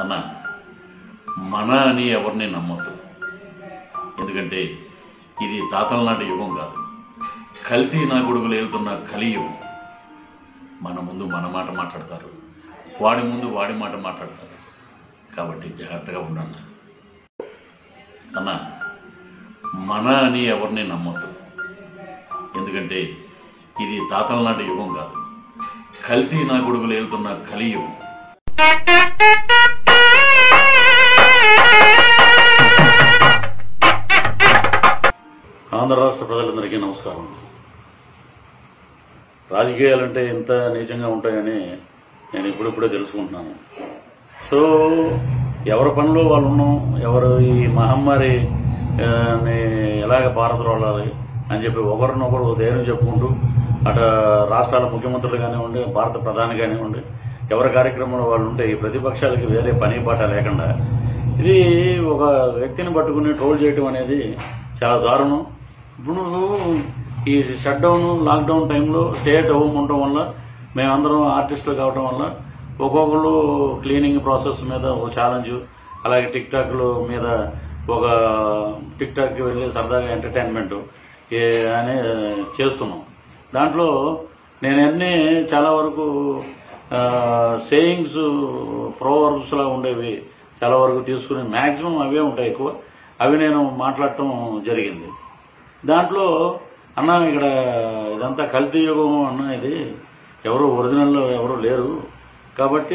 అన్న మన అని ఎవరిని నమ్మొద్దు ఎందుకంటే ఇది తాతల నాటి యుగం కాదు కల్తీ నా కొడుకులు వెళ్తున్న కలియుగం మన ముందు మన మాట మాట్లాడతారు వాడి ముందు వాడి మాట మాట్లాడతారు కాబట్టి జాగ్రత్తగా ఉండన్న అన్న మన అని ఎవరిని నమ్మొద్దు ఎందుకంటే ఇది తాతల నాటి యుగం కాదు కల్తీ నా కొడుకులు వెళ్తున్న కలియుగం ఆంధ్ర రాష్ట్ర ప్రజలందరికీ నమస్కారం రాజకీయాలంటే ఎంత నీచంగా ఉంటాయని నేను ఇప్పుడిప్పుడే తెలుసుకుంటున్నాను సో ఎవరి పనిలో వాళ్ళు ఉన్నాం ఎవరు ఈ మహమ్మారి ఆ, ని ఎలాగ పారద్రోలాలి అని చెప్పి ఒకరినొకరు ధైర్యం చెప్పుకుంటూ అటు రాష్ట్రాల ముఖ్యమంత్రులు కానివ్వండి భారత ప్రధాని కానివ్వండి ఎవరి కార్యక్రమంలో వాళ్ళు ఉంటే ఈ ప్రతిపక్షాలకి వేరే పని పాట లేకుండా ఇది ఒక వ్యక్తిని పట్టుకుని ట్రోల్ చేయడం అనేది చాలా దారుణం ఇప్పుడు ఈ షట్ డౌన్ లాక్డౌన్ టైంలో స్టే అట్ హోమ్ ఉండటం వల్ల మేమందరం ఆర్టిస్టులు కావటం వల్ల ఒక్కొక్కళ్ళు క్లీనింగ్ ప్రాసెస్ మీద ఒక ఛాలెంజ్ అలాగే టిక్ టాక్ల మీద ఒక టిక్ టాక్కి వెళ్ళి సరదాగా ఎంటర్టైన్మెంట్ అని చేస్తున్నాం దాంట్లో నేను అన్ని చాలా వరకు సేయింగ్స్ ప్రోవర్బ్స్ లా ఉండేవి చాలా వరకు తీసుకుని మాక్సిమం అవే ఉంటాయి ఎక్కువ అవి నేను మాట్లాడటం జరిగింది దాంట్లో అన్న ఇక్కడ ఇదంతా కల్తీ యుగం అన్న ఇది ఎవరు ఒరిజినల్ ఎవరు లేరు కాబట్టి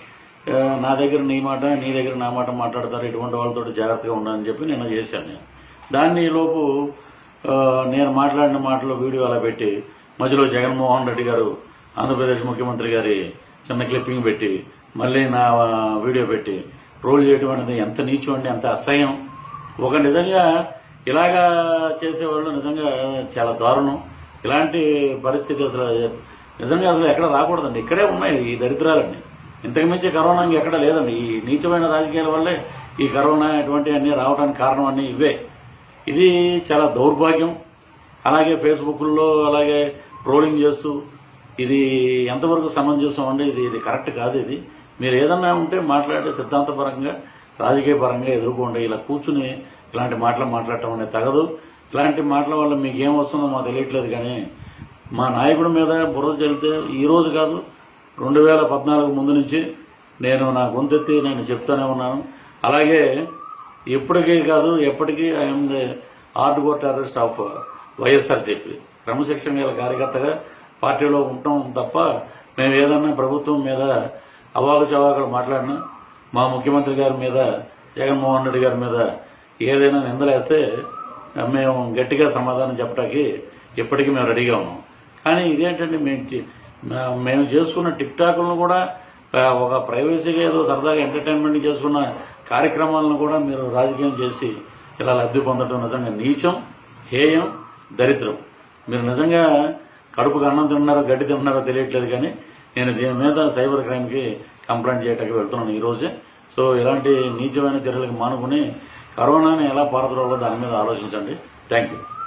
ఆ, నా దగ్గర నీ మాట నీ దగ్గర నా మాట మాట్లాడతారు ఇటువంటి వాళ్ళతో జాగ్రత్తగా ఉండాలని చెప్పి నేను చేశాను నేను దాన్ని ఈ లోపు ఆ, నేను మాట్లాడిన మాటలు వీడియో అలా పెట్టి మధ్యలో జగన్మోహన్ రెడ్డి గారు ఆంధ్రప్రదేశ్ ముఖ్యమంత్రి గారి చిన్న క్లిప్పింగ్ పెట్టి మళ్ళీ నా ఆ, వీడియో పెట్టి రోల్ చేయడం అనేది ఎంత నీచం అండి ఎంత అసహ్యం ఒక నిజంగా ఇలాగా చేసేవాళ్ళు నిజంగా చాలా దారుణం ఇలాంటి పరిస్థితి అసలు నిజంగా అసలు ఎక్కడ రాకూడదండి ఇక్కడే ఉన్నాయి ఈ దరిద్రాలన్నీ ఇంతకు మించి కరోనా ఎక్కడ లేదండి ఈ నీచమైన రాజకీయాల వల్లే ఈ కరోనా ఇటువంటి అన్ని రావడానికి కారణం అన్ని ఇవే ఇది చాలా దౌర్భాగ్యం అలాగే ఫేస్బుక్లో అలాగే ట్రోలింగ్ చేస్తూ ఇది ఎంతవరకు సమంజసం అండి ఇది ఇది కరెక్ట్ కాదు ఇది మీరు ఏదన్నా ఉంటే మాట్లాడే సిద్ధాంతపరంగా రాజకీయ పరంగా ఎదుర్కోండి ఇలా కూర్చుని ఇలాంటి మాటలు మాట్లాడటం అనేది తగదు ఇలాంటి మాటల వల్ల మీకు ఏం వస్తుందో మాకు తెలియట్లేదు కానీ మా నాయకుడి మీద బురద చెల్లితే ఈ రోజు కాదు రెండు వేల పద్నాలుగు ముందు నుంచి నేను నా గొంతెత్తి నేను చెప్తానే ఉన్నాను అలాగే ఇప్పటికీ కాదు ఎప్పటికీ I'm the hard core terrorist of YSR చెప్పి క్రమశిక్షణ గల కార్యకర్తగా పార్టీలో ఉంటాం తప్ప మేము ఏదన్నా ప్రభుత్వం మీద అవాకు చవాకులు మాట్లాడినా మా ముఖ్యమంత్రి గారి మీద జగన్మోహన్ రెడ్డి గారి మీద ఏదైనా నిందలేస్తే మేము గట్టిగా సమాధానం చెప్పడానికి ఇప్పటికీ మేము రెడీగా ఉన్నాం కానీ ఇదేంటంటే మేము చే- మే- మేము చేసుకున్న టిక్ టాక్లను కూడా ఆ, ఒక ప్రైవసీగా ఏదో సరదాగా ఎంటర్టైన్మెంట్ చేసుకున్న కార్యక్రమాలను కూడా మీరు రాజకీయం చేసి ఇలా లబ్ధి పొందడం నిజంగా నీచం హేయం దరిద్రం మీరు నిజంగా కడుపుకు అన్నం తిన్నారో గడ్డి తిన్నారో తెలియట్లేదు కానీ నేను దీని మీద సైబర్ క్రైమ్కి కంప్లైంట్ చేయడానికి వెళ్తున్నాను ఈ రోజే సో ఇలాంటి నీచమైన చర్యలకు మానుకుని కరోనాని ఎలా పారద్రోలో దాని మీద ఆలోచించండి థ్యాంక్ యూ